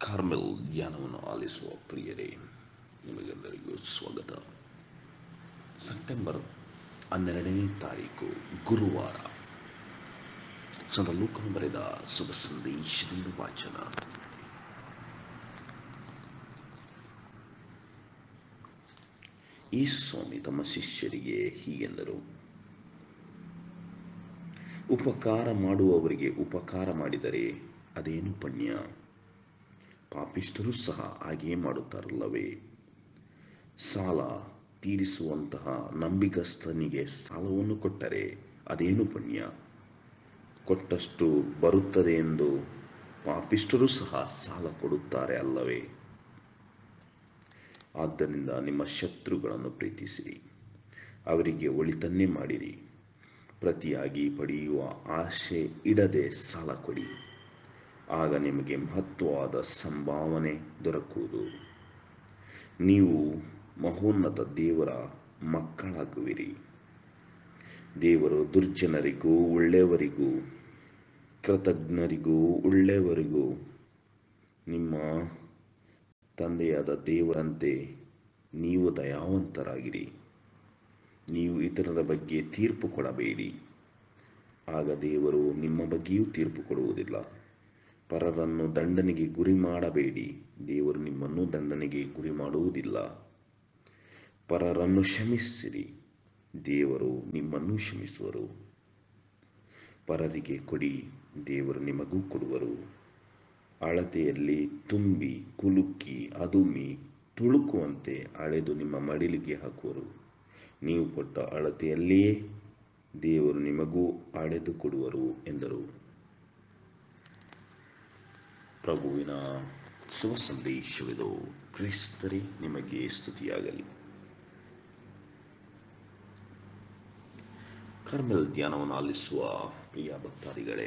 Carmel ಧ್ಯಾನವನ್ನು ಆಲಿಸುವ ಪ್ರಿಯರೇ ನಿಮಗೆಲ್ಲರಿಗೂ ಸ್ವಾಗತ ಸೆಪ್ಟೆಂಬರ್ ಹನ್ನೆರಡನೇ ತಾರೀಕು ಗುರುವಾರ ಸಂತ ಲೂಕನು ಬರೆದ ಶುಭ ಸಂದೇಶದಿಂದ ವಾಚನ ಈ ಸ್ವಾಮಿ ತಮ್ಮ ಶಿಷ್ಯರಿಗೆ ಹೀಗೆಂದರು ಉಪಕಾರ ಮಾಡುವವರಿಗೆ ಉಪಕಾರ ಮಾಡಿದರೆ ಅದೇನು ಪುಣ್ಯ ಪಾಪಿಷ್ಟರು ಸಹ ಹಾಗೆಯೇ ಮಾಡುತ್ತಾರಲ್ಲವೇ ಸಾಲ ತೀರಿಸುವಂತಹ ನಂಬಿಗಸ್ತನಿಗೆ ಸಾಲವನ್ನು ಕೊಟ್ಟರೆ ಅದೇನು ಪುಣ್ಯ ಕೊಟ್ಟಷ್ಟು ಬರುತ್ತದೆ ಎಂದು ಪಾಪಿಷ್ಟರು ಸಹ ಸಾಲ ಕೊಡುತ್ತಾರೆ ಅಲ್ಲವೇ ಆದ್ದರಿಂದ ನಿಮ್ಮ ಶತ್ರುಗಳನ್ನು ಪ್ರೀತಿಸಿರಿ ಅವರಿಗೆ ಒಳಿತನ್ನೇ ಮಾಡಿರಿ ಪ್ರತಿಯಾಗಿ ಪಡೆಯುವ ಆಸೆ ಇಡದೆ ಸಾಲ ಕೊಡಿ ಆಗ ನಿಮಗೆ ಮಹತ್ವವಾದ ಸಂಭಾವನೆ ದೊರಕುವುದು ನೀವು ಮಹೋನ್ನತ ದೇವರ ಮಕ್ಕಳಾಗುವಿರಿ ದೇವರು ದುರ್ಜನರಿಗೂ ಒಳ್ಳೆಯವರಿಗೂ ಕೃತಜ್ಞರಿಗೂ ಒಳ್ಳೆಯವರಿಗೂ ನಿಮ್ಮ ತಂದೆಯಾದ ದೇವರಂತೆ ನೀವು ದಯಾವಂತರಾಗಿರಿ ನೀವು ಇತರರ ಬಗ್ಗೆ ತೀರ್ಪು ಕೊಡಬೇಡಿ ಆಗ ದೇವರು ನಿಮ್ಮ ಬಗ್ಗೆಯೂ ತೀರ್ಪು ಕೊಡುವುದಿಲ್ಲ ಪರರನ್ನು ದಂಡನೆಗೆ ಗುರಿ ಮಾಡಬೇಡಿ ದೇವರು ನಿಮ್ಮನ್ನು ದಂಡನೆಗೆ ಗುರಿ ಮಾಡುವುದಿಲ್ಲ ಪರರನ್ನು ಕ್ಷಮಿಸಿರಿ ದೇವರು ನಿಮ್ಮನ್ನು ಕ್ಷಮಿಸುವರು ಪರರಿಗೆ ಕೊಡಿ ದೇವರು ನಿಮಗೂ ಕೊಡುವರು ಅಳತೆಯಲ್ಲಿ ತುಂಬಿ ಕುಲುಕಿ ಅದುಮಿ ತುಳುಕುವಂತೆ ಅಳೆದು ನಿಮ್ಮ ಮಡಿಲಿಗೆ ಹಾಕುವರು ನೀವು ಕೊಟ್ಟ ಅಳತೆಯಲ್ಲಿಯೇ ದೇವರು ನಿಮಗೂ ಅಳೆದು ಕೊಡುವರು ಎಂದರು ಪ್ರಭುವಿನ ಶುಭ ಸಂದೇಶವಿದು ಕ್ರಿಸ್ತರೇ ನಿಮಗೆ ಸ್ತುತಿಯಾಗಲಿ ಕರ್ಮೆಲ್ ಧ್ಯಾನವನ್ನು ಆಲಿಸುವ ಪ್ರಿಯ ಭಕ್ತಾದಿಗಳೇ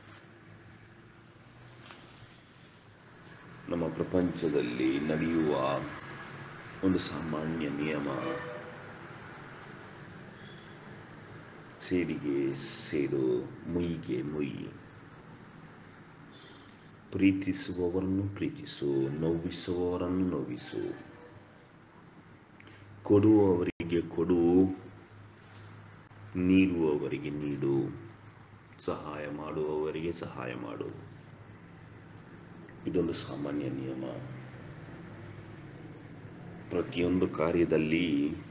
ನಮ್ಮ ಪ್ರಪಂಚದಲ್ಲಿ ನಡೆಯುವ ಒಂದು ಸಾಮಾನ್ಯ ನಿಯಮ ಸೇಡಿಗೆ ಸೇಡು ಮುಯಿಗೆ ಮುಯಿ ಪ್ರೀತಿಸುವವರನ್ನು ಪ್ರೀತಿಸು ನೋವಿಸುವವರನ್ನು ನೋವಿಸು ಕೊಡುವವರಿಗೆ ಕೊಡು ನೀಡುವವರಿಗೆ ನೀಡು ಸಹಾಯ ಮಾಡುವವರಿಗೆ ಸಹಾಯ ಮಾಡು ಇದೊಂದು ಸಾಮಾನ್ಯ ನಿಯಮ ಪ್ರತಿಯೊಂದು ಕಾರ್ಯದಲ್ಲಿ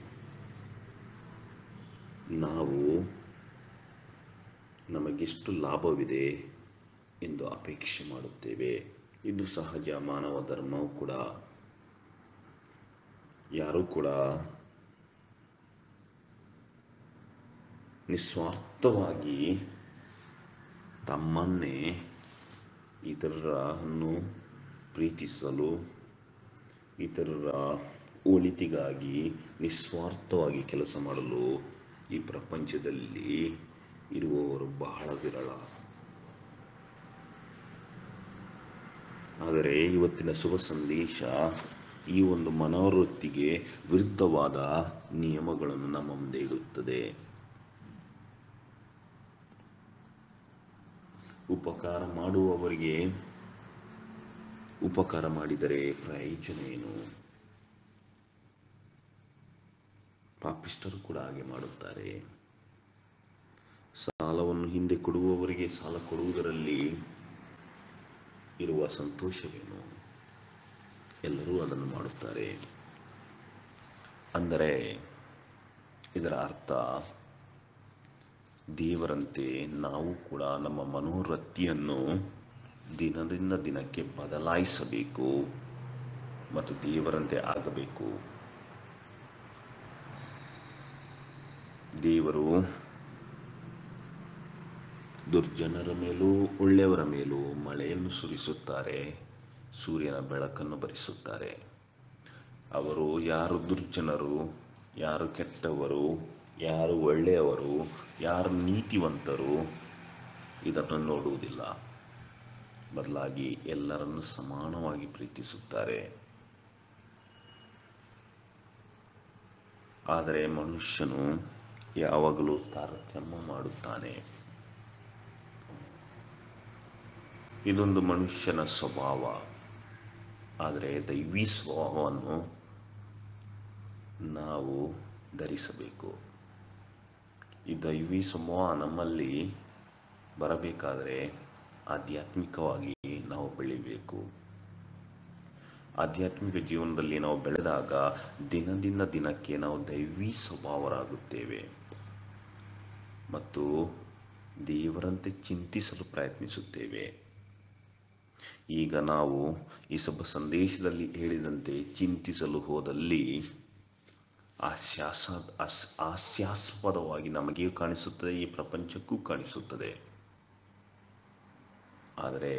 ನಾವು ನಮಗೆಷ್ಟು ಲಾಭವಿದೆ ಎಂದು ಅಪೇಕ್ಷೆ ಮಾಡುತ್ತೇವೆ ಇದು ಸಹಜ ಮಾನವ ಧರ್ಮವು ಕೂಡ ಯಾರೂ ಕೂಡ ನಿಸ್ವಾರ್ಥವಾಗಿ ತಮ್ಮನ್ನೇ ಇತರರನ್ನು ಪ್ರೀತಿಸಲು ಇತರರ ಒಳಿತಿಗಾಗಿ ನಿಸ್ವಾರ್ಥವಾಗಿ ಕೆಲಸ ಮಾಡಲು ಈ ಪ್ರಪಂಚದಲ್ಲಿ ಇರುವವರು ಬಹಳ ವಿರಳ ಆದರೆ ಇವತ್ತಿನ ಶುಭ ಸಂದೇಶ ಈ ಒಂದು ಮನೋವೃತ್ತಿಗೆ ವಿರುದ್ಧವಾದ ನಿಯಮಗಳನ್ನು ನಮ್ಮ ಮುಂದೆ ಇಡುತ್ತದೆ ಉಪಕಾರ ಮಾಡುವವರಿಗೆ ಉಪಕಾರ ಮಾಡಿದರೆ ಪ್ರಯೋಜನ ಏನು ಪಾಪಿಷ್ಟರು ಕೂಡ ಹಾಗೆ ಮಾಡುತ್ತಾರೆ ಸಾಲವನ್ನು ಹಿಂದೆ ಕೊಡುವವರಿಗೆ ಸಾಲ ಕೊಡುವುದರಲ್ಲಿ ಇರುವ ಸಂತೋಷವೇನು ಎಲ್ಲರೂ ಅದನ್ನು ಮಾಡುತ್ತಾರೆ ಅಂದರೆ ಇದರ ಅರ್ಥ ದೇವರಂತೆ ನಾವು ಕೂಡ ನಮ್ಮ ಮನೋವೃತ್ತಿಯನ್ನು ದಿನದಿಂದ ದಿನಕ್ಕೆ ಬದಲಾಯಿಸಬೇಕು ಮತ್ತು ದೇವರಂತೆ ಆಗಬೇಕು ದೇವರು ದುರ್ಜನರ ಮೇಲೂ ಒಳ್ಳೆಯವರ ಮೇಲೂ ಮಳೆಯನ್ನು ಸುರಿಸುತ್ತಾರೆ ಸೂರ್ಯನ ಬೆಳಕನ್ನು ಬರಿಸುತ್ತಾರೆ ಅವರು ಯಾರು ದುರ್ಜನರು ಯಾರು ಕೆಟ್ಟವರು ಯಾರು ಒಳ್ಳೆಯವರು ಯಾರು ನೀತಿವಂತರು ಇದನ್ನು ನೋಡುವುದಿಲ್ಲ ಬದಲಾಗಿ ಎಲ್ಲರನ್ನು ಸಮಾನವಾಗಿ ಪ್ರೀತಿಸುತ್ತಾರೆ ಆದರೆ ಮನುಷ್ಯನು ಯಾವಾಗಲೂ ತಾರತಮ್ಯ ಮಾಡುತ್ತಾನೆ ಇದೊಂದು ಮನುಷ್ಯನ ಸ್ವಭಾವ ಆದರೆ ದೈವಿ ಸ್ವಭಾವವನ್ನು ನಾವು ಧರಿಸಬೇಕು ಈ ದೈವಿ ಸ್ವಭಾವ ನಮ್ಮಲ್ಲಿ ಬರಬೇಕಾದರೆ ಆಧ್ಯಾತ್ಮಿಕವಾಗಿ ನಾವು ಬೆಳಿಬೇಕು ಆಧ್ಯಾತ್ಮಿಕ ಜೀವನದಲ್ಲಿ ನಾವು ಬೆಳೆದಾಗ ದಿನದಿಂದ ದಿನಕ್ಕೆ ನಾವು ದೈವಿ ಸ್ವಭಾವರಾಗುತ್ತೇವೆ ಮತ್ತು ದೇವರಂತೆ ಚಿಂತಿಸಲು ಪ್ರಯತ್ನಿಸುತ್ತೇವೆ ಈಗ ನಾವು ಈ ಸಭ ಸಂದೇಶದಲ್ಲಿ ಹೇಳಿದಂತೆ ಚಿಂತಿಸಲು ಹೋದಲ್ಲಿ ಹಾಸ್ಯಾಸ ಹಾಸ್- ಹಾಸ್ಯಾಸ್ಪದವಾಗಿ ನಮಗೆಯೂ ಕಾಣಿಸುತ್ತದೆ ಈ ಪ್ರಪಂಚಕ್ಕೂ ಕಾಣಿಸುತ್ತದೆ ಆದರೆ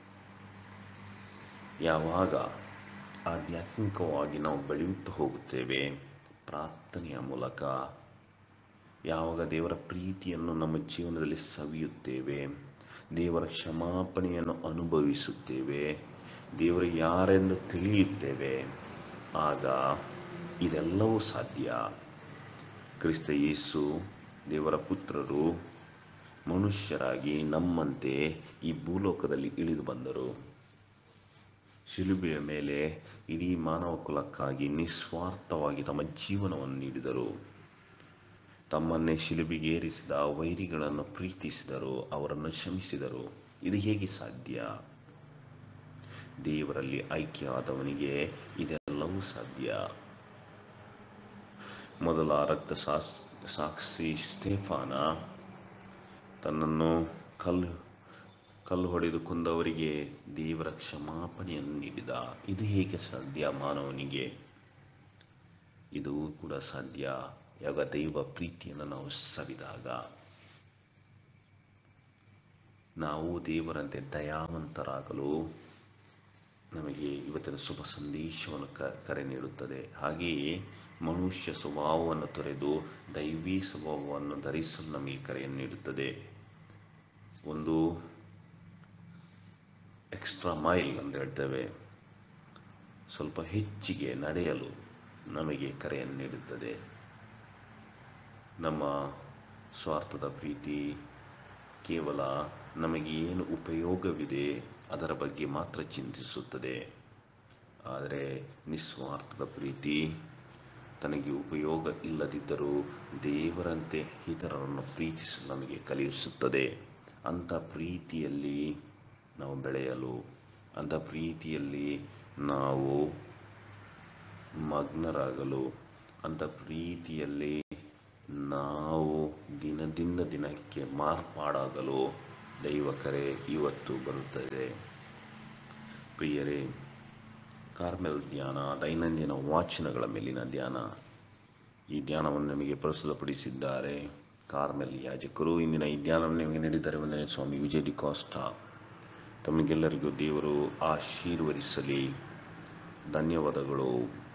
ಯಾವಾಗ ಆಧ್ಯಾತ್ಮಿಕವಾಗಿ ನಾವು ಬೆಳೆಯುತ್ತಾ ಹೋಗುತ್ತೇವೆ ಪ್ರಾರ್ಥನೆಯ ಮೂಲಕ ಯಾವಾಗ ದೇವರ ಪ್ರೀತಿಯನ್ನು ನಮ್ಮ ಜೀವನದಲ್ಲಿ ಸವಿಯುತ್ತೇವೆ ದೇವರ ಕ್ಷಮಾಪಣೆಯನ್ನು ಅನುಭವಿಸುತ್ತೇವೆ ದೇವರು ಯಾರೆಂದು ತಿಳಿಯುತ್ತೇವೆ ಆಗ ಇದೆಲ್ಲವೂ ಸಾಧ್ಯ ಕ್ರಿಸ್ತ ಯೇಸು ದೇವರ ಪುತ್ರರು ಮನುಷ್ಯರಾಗಿ ನಮ್ಮಂತೆ ಈ ಭೂಲೋಕದಲ್ಲಿ ಇಳಿದು ಬಂದರು ಶಿಲುಬೆಯ ಮೇಲೆ ಇಡೀ ಮಾನವ ಕುಲಕ್ಕಾಗಿ ನಿಸ್ವಾರ್ಥವಾಗಿ ತಮ್ಮ ಜೀವನವನ್ನು ನೀಡಿದರು ತಮ್ಮನ್ನೇ ಶಿಲುಬೆಗೇರಿಸಿದ ವೈರಿಗಳನ್ನು ಪ್ರೀತಿಸಿದರು ಅವರನ್ನು ಕ್ಷಮಿಸಿದರು ಇದು ಹೇಗೆ ಸಾಧ್ಯ ದೇವರಲ್ಲಿ ಐಕ್ಯವಾದವನಿಗೆ ಇದೆಲ್ಲವೂ ಸಾಧ್ಯ ಮೊದಲ ರಕ್ತ ಸಾಸ್ ಸಾಕ್ಷಿ ಸ್ಟೇಫಾನ ತನ್ನನ್ನು ಕಲ್ಲು ಕಲ್ಲು ಹೊಡೆದು ಕೊಂದವರಿಗೆ ದೇವರ ಕ್ಷಮಾಪಣೆಯನ್ನು ನೀಡಿದ ಇದು ಹೇಗೆ ಸಾಧ್ಯ ಮಾನವನಿಗೆ ಇದು ಕೂಡ ಸಾಧ್ಯ ಯಾವಾಗ ದೈವ ಪ್ರೀತಿಯನ್ನು ನಾವು ಸವಿದಾಗ ನಾವು ದೇವರಂತೆ ದಯಾವಂತರಾಗಲು ನಮಗೆ ಇವತ್ತಿನ ಶುಭ ಸಂದೇಶವನ್ನು ಕ ಕರೆ ನೀಡುತ್ತದೆ ಹಾಗೆಯೇ ಮನುಷ್ಯ ಸ್ವಭಾವವನ್ನು ತೊರೆದು ದೈವಿ ಸ್ವಭಾವವನ್ನು ಧರಿಸಲು ನಮಗೆ ಕರೆಯನ್ನು ನೀಡುತ್ತದೆ ಒಂದು ಎಕ್ಸ್ಟ್ರಾ ಮೈಲ್ ಅಂತ ಹೇಳ್ತೇವೆ ಸ್ವಲ್ಪ ಹೆಚ್ಚಿಗೆ ನಡೆಯಲು ನಮಗೆ ಕರೆಯನ್ನು ನೀಡುತ್ತದೆ ನಮ್ಮ ಸ್ವಾರ್ಥದ ಪ್ರೀತಿ ಕೇವಲ ನಮಗೆ ಏನು ಉಪಯೋಗವಿದೆ ಅದರ ಬಗ್ಗೆ ಮಾತ್ರ ಚಿಂತಿಸುತ್ತದೆ ಆದರೆ ನಿಸ್ವಾರ್ಥದ ಪ್ರೀತಿ ತನಗೆ ಉಪಯೋಗ ಇಲ್ಲದಿದ್ದರೂ ದೇವರಂತೆ ಇತರರನ್ನು ಪ್ರೀತಿಸಲು ನಮಗೆ ಕಲಿಸುತ್ತದೆ ಅಂಥ ಪ್ರೀತಿಯಲ್ಲಿ ನಾವು ಬೆಳೆಯಲು ಅಂಥ ಪ್ರೀತಿಯಲ್ಲಿ ನಾವು ಮಗ್ನರಾಗಲು ಅಂಥ ಪ್ರೀತಿಯಲ್ಲಿ ನಾವು ದಿನದಿಂದ ದಿನಕ್ಕೆ ಮಾರ್ಪಾಡಾಗಲು ದೈವ ಕರೆ ಇವತ್ತು ಬರುತ್ತದೆ ಪ್ರಿಯರೇ ಕಾರ್ಮೆಲ್ ಧ್ಯಾನ ದೈನಂದಿನ ವಾಚನಗಳ ಮೇಲಿನ ಧ್ಯಾನ ಈ ಧ್ಯಾನವನ್ನು ನಿಮಗೆ ಪ್ರಸ್ತುತಪಡಿಸಿದ್ದಾರೆ ಕಾರ್ಮೆಲ್ ಯಾಜಕರು ಇಂದಿನ ಈ ಧ್ಯಾನವನ್ನು ನಿಮಗೆ ನೀಡಿದ್ದಾರೆ ಒಂದನೇ ಸ್ವಾಮಿ ವಿಜಯ್ ಡಿ ಕಾಸ್ಟಾ ತಮಗೆಲ್ಲರಿಗೂ ದೇವರು ಆಶೀರ್ವದಿಸಲಿ ಧನ್ಯವಾದಗಳು